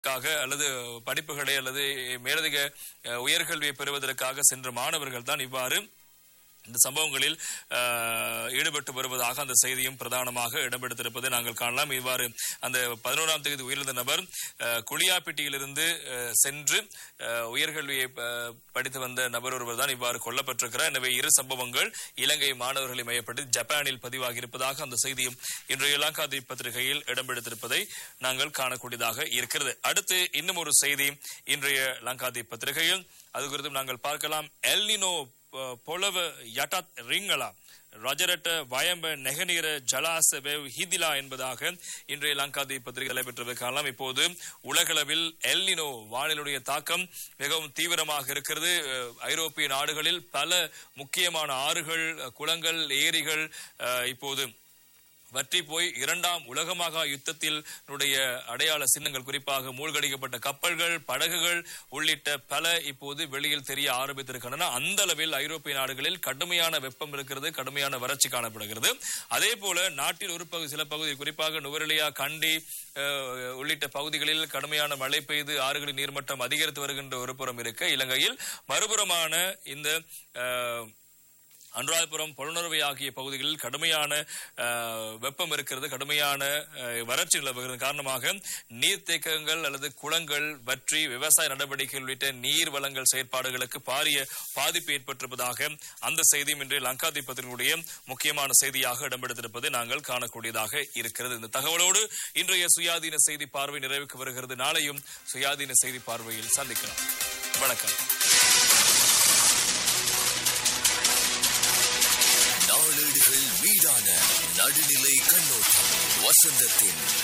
க்காக அல்லது படிப்புகளை அல்லது மேலதிக அஹ், உயர்கல்வியை பெறுவதற்காக சென்ற மாணவர்கள் தான் இவ்வாறு இந்த சம்பவங்களில் அஹ், ஈடுபட்டு வருவதாக அந்த செய்தியும் பிரதானமாக இடம்பெடுத்திருப்பதை நாங்கள் காணலாம் இவ்வாறு அந்த பதினோராம் தேதி உயிரிழந்த நபர் அஹ், குளியாப்பிட்டியிலிருந்து அஹ், சென்று அஹ், உயர்கல்வியை அஹ், படித்து வந்த நபர் ஒருவர் தான் இவ்வாறு கொல்லப்பட்டிருக்கிறார் எனவே இரு சம்பவங்கள் இலங்கை மாணவர்களை மையப்படுத்தி ஜப்பானில் பதிவாகி இருப்பதாக அந்த செய்தியும் இன்றைய இலாங்காதி பத்திரிகையில் இடம்பெடுத்திருப்பதை நாங்கள் காணக்கூடியதாக இருக்கிறது அடுத்து இன்னும் ஒரு செய்தி இன்றைய லங்காதி பத்திரிகையில் அது குறித்தும் நாங்கள் பார்க்கலாம் எல்னினோ அஹ், பொலவ யட்டத் ரிங்களா ரஜரட்ட வயம்ப நெகநீர ஜலாச வேவ் ஹிதிலா என்பதாக இன்றைய லங்காதி பத்திரிகை நடைபெற்றது காணலாம் இப்போது உலகளவில் எல்னினோ வானிலுடைய தாக்கம் மிகவும் தீவிரமாக இருக்கிறது அஹ், ஐரோப்பிய நாடுகளில் பல முக்கியமான ஆறுகள் அஹ், குளங்கள் ஏரிகள் அஹ், இப்போது வற்றி போய் இரண்டாம் உலகமாக யுத்தத்தில் உடைய அடையாள சின்னங்கள் குறிப்பாக மூழ்கடிக்கப்பட்ட கப்பல்கள் படகுகள் உள்ளிட்ட பல இப்போது வெளியில் தெரிய ஆரம்பித்திருக்கின்றன அந்த அளவில் ஐரோப்பிய நாடுகளில் கடுமையான வெப்பம் இருக்கிறது கடுமையான வறட்சி காணப்படுகிறது அதே போல நாட்டில் ஒரு பகுதி சில பகுதி குறிப்பாக நுவரெலியா கண்டி அஹ், உள்ளிட்ட பகுதிகளில் கடுமையான மழை பெய்து ஆறுகளின் நீர்மட்டம் அதிகரித்து வருகின்ற ஒரு புறம் இருக்க இலங்கையில் மறுபுறமான இந்த அஹ், அனுராதபுரம் பொலனறுவை ஆகிய பகுதிகளில் கடுமையான அஹ், வெப்பம் இருக்கிறது கடுமையான அஹ், வறட்சி நிலவுகிறது காரணமாக நீர்த்தேக்கங்கள் அல்லது குளங்கள் வற்றி விவசாய நடவடிக்கைகள் உள்ளிட்ட நீர் வளங்கள் செயற்பாடுகளுக்கு பாரிய பாதிப்பு ஏற்பட்டிருப்பதாக அந்த செய்தியும் இன்றைய லங்காதி பத்திரிகையுடைய முக்கியமான செய்தியாக இடம்பெடுத்திருப்பதை நாங்கள் காணக்கூடியதாக இருக்கிறது இந்த தகவலோடு இன்றைய சுயாதீன செய்தி பார்வை நிறைவுக்கு வருகிறது நாளையும் சுயாதீன செய்தி பார்வையில் சந்திக்கலாம் வணக்கம் நாளேடுகள் மீதான நடுநிலை கண்ணோட்டம் வசந்தத்தின்